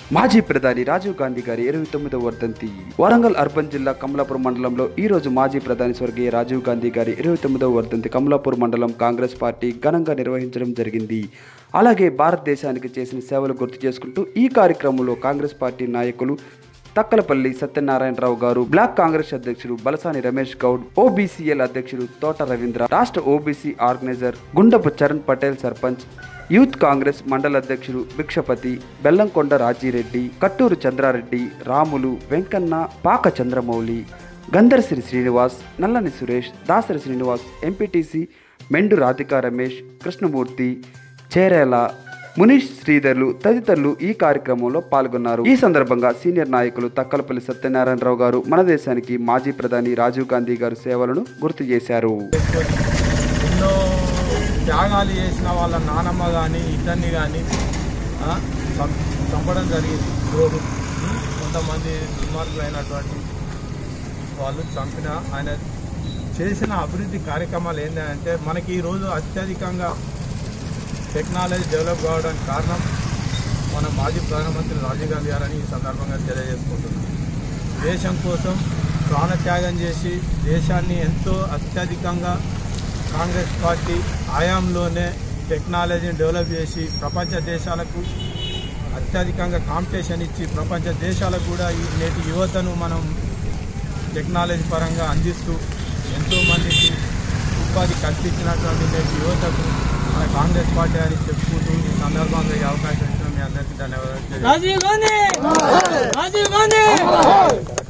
మాజీ ప్రధాని రాజీవ్ గాంధీ గారి ఇరవై తొమ్మిదవ వర్ధంతి వరంగల్ అర్బన్ జిల్లా కమలాపూర్ మండలంలో ఈ రోజు మాజీ ప్రధాని స్వర్గీయ రాజీవ్ గాంధీ గారి ఇరవై తొమ్మిదవ వర్ధంతి కమలాపూర్ మండలం కాంగ్రెస్ పార్టీ ఘనంగా నిర్వహించడం జరిగింది అలాగే భారతదేశానికి చేసిన సేవలు గుర్తు చేసుకుంటూ ఈ కార్యక్రమంలో కాంగ్రెస్ పార్టీ నాయకులు తక్కలపల్లి సత్యనారాయణరావు గారు బ్లాక్ కాంగ్రెస్ అధ్యక్షుడు బలసాని రమేష్ గౌడ్ ఓబీసీఎల్ అధ్యక్షుడు తోట రవీంద్ర రాష్ట్ర OBC organiser Gundapu Charan Patel sarpanch youth Congress మండల అధ్యక్షుడు భిక్షపతి బెల్లంకొండ రాజీరెడ్డి కట్టూరు చంద్రారెడ్డి రాములు వెంకన్న పాక చంద్రమౌళి గంధర్సిరి శ్రీనివాస్ నల్లని సురేష్ దాసరి శ్రీనివాస్ ఎంపీటీసీ మెండు రాధికా రమేష్ కృష్ణమూర్తి చేరేల మునీష్ శ్రీధర్లు తదితరులు ఈ కార్యక్రమంలో పాల్గొన్నారు ఈ సందర్భంగా సీనియర్ నాయకులు తక్కలపల్లి సత్యనారాయణరావు గారు మన దేశానికి మాజీ ప్రధాని రాజీవ్ గాంధీ గారి సేవలను గుర్తు చేశారు ఎన్నో త్యాగాలు చేసిన వాళ్ళ నానమ్మ కానీ ఇతన్ని కానీ చంపడం జరిగింది రోడ్డు కొంతమంది దుర్మార్గులైనటువంటి వాళ్ళు చంపిన ఆయన చేసిన అభివృద్ధి కార్యక్రమాలు ఏంటంటే మనకి ఈరోజు అత్యధికంగా టెక్నాలజీ డెవలప్ కావడానికి కారణం మన మాజీ ప్రధానమంత్రి రాజీవ్ గాంధీ గారని ఈ సందర్భంగా తెలియజేసుకుంటున్నాం దేశం కోసం ప్రాణత్యాగం చేసి దేశాన్ని ఎంతో అత్యధికంగా కాంగ్రెస్ పార్టీ ఆయాంలోనే టెక్నాలజీని డెవలప్ చేసి ప్రపంచ దేశాలకు అత్యధికంగా కాంపిటీషన్ ఇచ్చి ప్రపంచ దేశాలకు కూడా ఈ నేటి యువతను మనం టెక్నాలజీ పరంగా అందిస్తూ ఎంతోమందికి ఉపాధి కల్పించినటువంటి నేటి యువతకు మన కాంగ్రెస్ పార్టీ అని చెప్పుకుంటూ ఈ సందర్భంగా ఈ అవకాశం ఇచ్చిన మీ అందరికీ ధన్యవాదాలు తెలియజేస్తున్నాను. రాజీవ్ గాంధీ రాజీవ్ గాంధీ